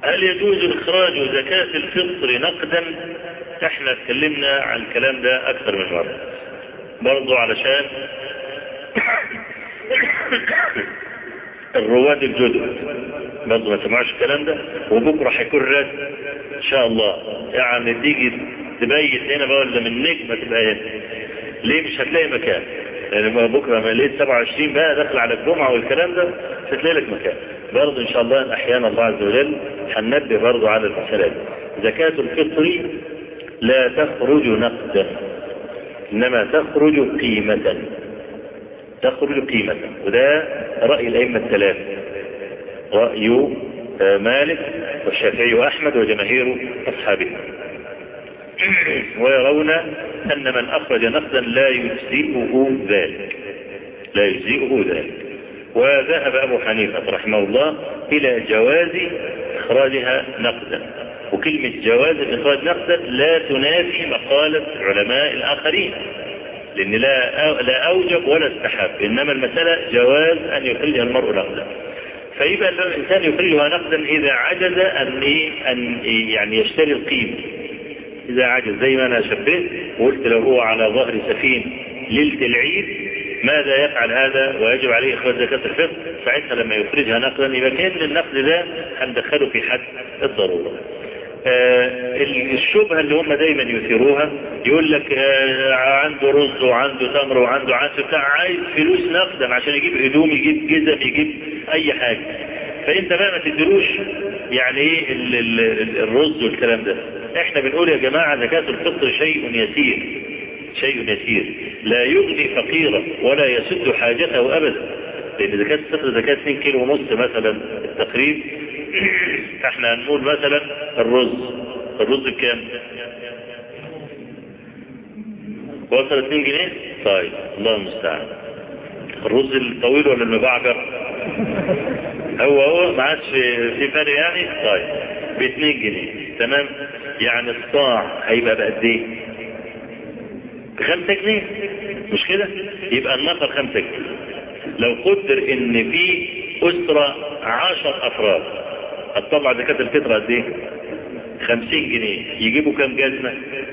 هل يجوز إخراج زكاة الفطر نقدا احنا اتكلمنا عن الكلام ده أكثر من مرة برضو علشان الرواد الجدد برضه ما سمعوش الكلام ده وبكره هيكون رد ان شاء الله يعني تيجي تبيت هنا بقى ولا من نجمه تبقى هنا ليه مش هتلاقي مكان يعني بكره ما لقيت 27 بقى داخل على الجمعه والكلام ده مش هتلاقي لك مكان برضه ان شاء الله احيانا الله عز وجل هننبه برضه على المساله دي زكاه الفطر لا تخرج نقدا انما تخرج قيمه تخرج قيمة وده رأي الأئمة الثلاثة رأي مالك والشافعي وأحمد وجماهير أصحابه ويرون أن من أخرج نقدا لا يجزئه ذلك لا يجزئه ذلك وذهب أبو حنيفة رحمه الله إلى جواز إخراجها نقدا وكلمة جواز إخراج نقدا لا تنافي مقالة العلماء الآخرين لأن لا لا أوجب ولا استحب إنما المسألة جواز أن يخرجها المرء نقدا فيبقى الإنسان يخرجها نقدا إذا عجز أن أن يعني يشتري القيمة إذا عجز زي ما أنا شبهت وقلت لو هو على ظهر سفين ليلة العيد ماذا يفعل هذا ويجب عليه إخراج زكاة الفطر ساعتها لما يخرجها نقدا يبقى كان النقد ده هندخله في حد الضرورة آه الشبهة اللي هم دايما يثيروها يقول لك آه عنده رز وعنده تمر وعنده عدس بتاع عايز فلوس نقدا عشان يجيب هدوم يجيب جزم يجيب اي حاجة فانت بقى ما تديلوش يعني ايه الرز والكلام ده احنا بنقول يا جماعة زكاة الفطر شيء يسير شيء يسير لا يغني فقيرا ولا يسد حاجته ابدا لان زكاة الفطر زكاة 2 كيلو ونص مثلا التقريب فاحنا هنقول مثلا الرز الرز بكام وصل 2 جنيه طيب الله المستعان الرز الطويل ولا المبعجر هو هو ما عادش في فرق يعني طيب ب 2 جنيه تمام يعني الصاع هيبقى بقد ايه ب 5 جنيه مش كده يبقى النفر 5 جنيه لو قدر ان في اسره 10 افراد هتطلع زكاة الفطر قد ايه؟ 50 جنيه يجيبوا كام جزمة؟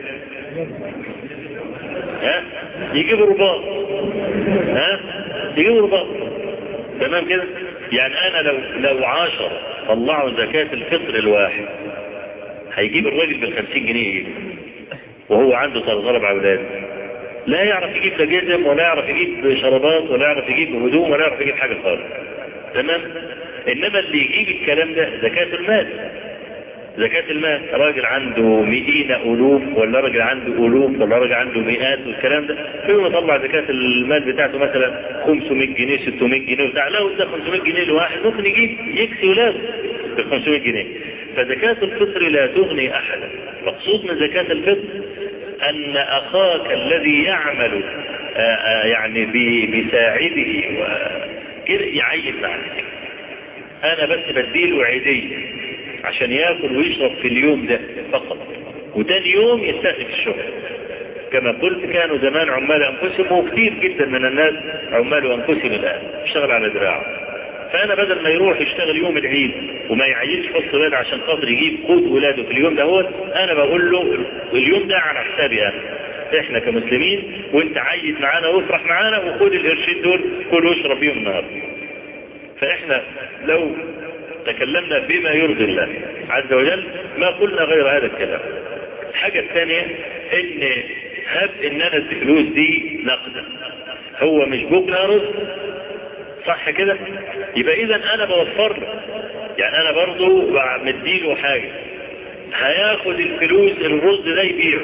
ها؟ يجيبوا رباط ها؟ يجيبوا رباط تمام كده؟ يعني انا لو لو 10 طلعوا زكاة الفطر الواحد هيجيب الراجل بال 50 جنيه ايه؟ وهو عنده ثلاث اربع اولاد لا يعرف يجيب لا جزم ولا يعرف يجيب شرابات ولا يعرف يجيب هدوم ولا يعرف يجيب حاجه خالص تمام انما اللي يجيب الكلام ده زكاة المال زكاة المال راجل عنده مئين ألوف ولا راجل عنده ألوف ولا راجل عنده مئات والكلام ده فيقوم يطلع زكاة المال بتاعته مثلا 500 جنيه 600 جنيه وبتاع لو ده 500 جنيه لواحد ممكن يجيب يكسي ولاده ب 500 جنيه فزكاة الفطر لا تغني أحدا مقصود من زكاة الفطر أن أخاك الذي يعمل آآ آآ يعني بساعده وكده يعين معك انا بس بديله عيدية عشان ياكل ويشرب في اليوم ده فقط وتاني يوم يستأنف الشغل كما قلت كانوا زمان عمال انفسهم وكثير جدا من الناس عمال انفسهم الان اشتغل على دراعه فانا بدل ما يروح يشتغل يوم العيد وما يعينش فصل ولاد عشان خاطر يجيب قوت ولاده في اليوم ده هو انا بقول له اليوم ده على حسابي انا احنا كمسلمين وانت عيد معانا وافرح معانا وخد القرشين دول كل واشرب بيهم النهارده فاحنا لو تكلمنا بما يرضي الله عز وجل ما قلنا غير هذا الكلام الحاجة الثانية ان هب ان انا الفلوس دي نقدا هو مش بكره رزق صح كده يبقى اذا انا بوفر له يعني انا برضو مديله حاجة هياخد الفلوس الرز ده يبيعه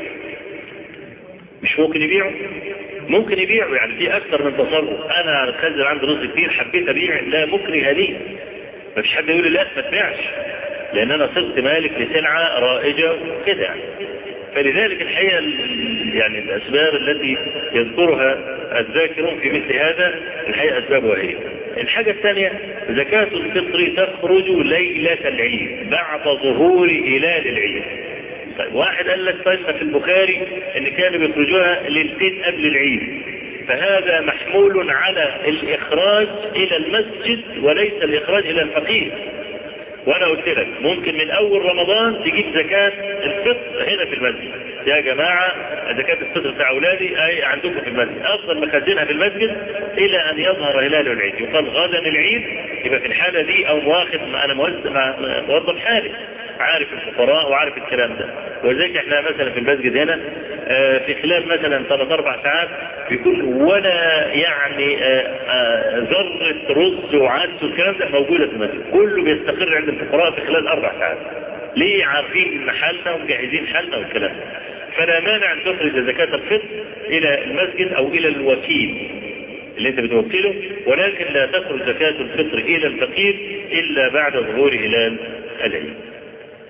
مش ممكن يبيعه ممكن يبيعه يعني في اكثر من تصرف انا خزن عندي رز كتير حبيت ابيع لا مكره لي ما فيش حد يقول لي لا ما تبيعش لان انا صرت مالك لسلعة رائجة كده يعني فلذلك الحقيقة يعني الاسباب التي يذكرها الذاكرون في مثل هذا الحقيقة اسبابها هي الحاجة الثانية زكاة الفطر تخرج ليلة العيد بعد ظهور هلال العيد طيب واحد قال لك طيب في البخاري ان كانوا بيخرجوها ليلتين قبل العيد فهذا محمول على الاخراج الى المسجد وليس الاخراج الى الفقير وانا قلت لك ممكن من اول رمضان تجيب زكاة الفطر هنا في المسجد يا جماعة زكاة الفطر بتاع اولادي اي عندكم في المسجد افضل مخزنها في المسجد الى ان يظهر هلال العيد يقال غدا العيد يبقى في الحالة دي او واخد انا موظف حالي عارف الفقراء وعارف الكلام ده ولذلك احنا مثلا في المسجد هنا اه في خلال مثلا ثلاث اربع ساعات بيكون ولا يعني اه ذرة رز وعدس والكلام ده موجودة في المسجد كله بيستقر عند الفقراء في خلال اربع ساعات ليه عارفين حالنا ومجهزين حالنا والكلام ده فلا مانع ان تخرج زكاة الفطر الى المسجد او الى الوكيل اللي انت بتوكله ولكن لا تخرج زكاة الفطر الى الفقير الا بعد ظهور هلال العيد